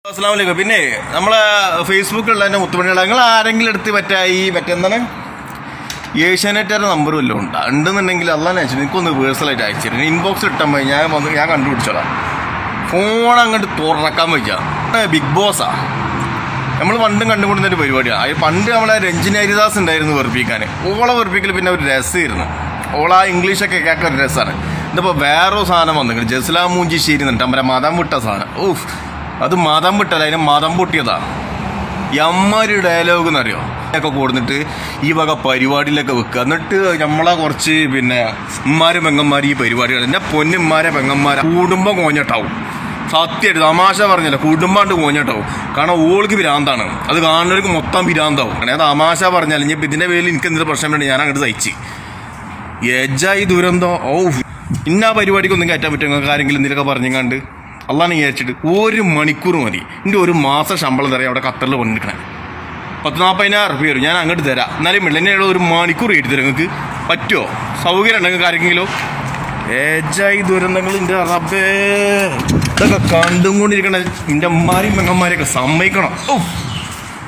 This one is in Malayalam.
അസ്സാം വലൈക്കും പിന്നെ നമ്മളെ ഫേസ്ബുക്കിലുള്ള തന്നെ മുത്തുമണികളെ നിങ്ങൾ ആരെങ്കിലും എടുത്ത് മറ്റേ ഈ മറ്റേ എന്താണ് ഏഷ്യാനെറ്റാരുടെ നമ്പർ വല്ലതും ഉണ്ടാ ഉണ്ടെന്നുണ്ടെങ്കിൽ അള്ളാൻ അയച്ചു എനിക്കൊന്ന് പേഴ്സണലായിട്ട് അയച്ചിരുന്നു ഇൻബോക്സ് ഇട്ടാൽ മതി ഞാൻ വന്ന് ഞാൻ കണ്ടുപിടിച്ചോളാം ഫോൺ അങ്ങോട്ട് തുറക്കാൻ വയ്ക്കുക ബിഗ് ബോസാ നമ്മൾ പണ്ടും കണ്ടുകൊണ്ടിരുന്ന ഒരു പരിപാടിയാണ് അത് പണ്ട് നമ്മളെ രഞ്ജിനി ഹരിദാസ് ഉണ്ടായിരുന്നു വെറുപ്പിക്കാൻ ഓളെ വെറുപ്പിക്കൽ പിന്നെ ഒരു രസമായിരുന്നു ഓള ആ ഇംഗ്ലീഷൊക്കെ കേൾക്കാൻ ഒരു രസമാണ് ഇതിപ്പോൾ വേറൊരു സാധനം വന്നിട്ടുണ്ട് ജസ്ലാം മൂഞ്ചിശ്ശേരി എന്നിട്ട് നമ്മുടെ മതം വിട്ട സാധനം ഓഫ് അത് മതം വിട്ടല്ല അതിന് മതം പൊട്ടിയതാ എമ്മാരി ഡയലോഗ് എന്നറിയോ ഒക്കെ കൊടുത്തിട്ട് ഈ വക പരിപാടിയിലൊക്കെ വെക്കുക എന്നിട്ട് നമ്മളെ കുറച്ച് പിന്നെ ഉമ്മാരും പെങ്ങന്മാരും ഈ പരിപാടികൾ എൻ്റെ പൊന്നുമ്മാരെ പെങ്ങന്മാരെ കുടുംബം കോഞ്ഞിട്ടാവും സത്യമായിട്ട് തമാശ പറഞ്ഞില്ല കുടുംബാണ്ട് കോഞ്ഞിട്ടാവും കാരണം ഓൾക്ക് ഭ്രാന്താണ് അത് കാണുന്നവർക്ക് മൊത്തം ഭ്രാന്താവും ഞാൻ തമാശ പറഞ്ഞാൽ ഇനി ഇപ്പം ഇതിൻ്റെ പേരിൽ എനിക്ക് എന്തെങ്കിലും പ്രശ്നം വേണ്ടി ഞാൻ അങ്ങോട്ട് തയ്ച്ച് എജായി ദുരന്തം ഓ ഇന്ന പരിപാടിക്കൊന്നും കയറ്റാൻ പറ്റും നിങ്ങൾക്ക് ആരെങ്കിലും എന്തെങ്കിലുമൊക്കെ പറഞ്ഞങ്ങാണ്ട് അള്ളാണ് വിചാരിച്ചിട്ട് ഒരു മണിക്കൂർ മതി എൻ്റെ ഒരു മാസം ശമ്പളം തരാം അവിടെ ഖത്തറിൽ വന്നിരിക്കണേ പത്ത് നാൽപ്പതിനായിരം റുപ്യ വരും ഞാൻ അങ്ങോട്ട് തരാം എന്നാലും മിള്ളനെയുള്ള ഒരു മണിക്കൂർ എഴുതി തരാം നിങ്ങൾക്ക് പറ്റുമോ സൗകര്യം ഉണ്ടെങ്കിൽ ആരെങ്കിലും ഏജായി ദുരന്തങ്ങൾ എൻ്റെ റബ്ബേ ഇതൊക്കെ കണ്ടും കൊണ്ടിരിക്കണ എൻ്റെ അമ്മാരെയും പെങ്ങന്മാരെയൊക്കെ സമ്മതിക്കണം ഓ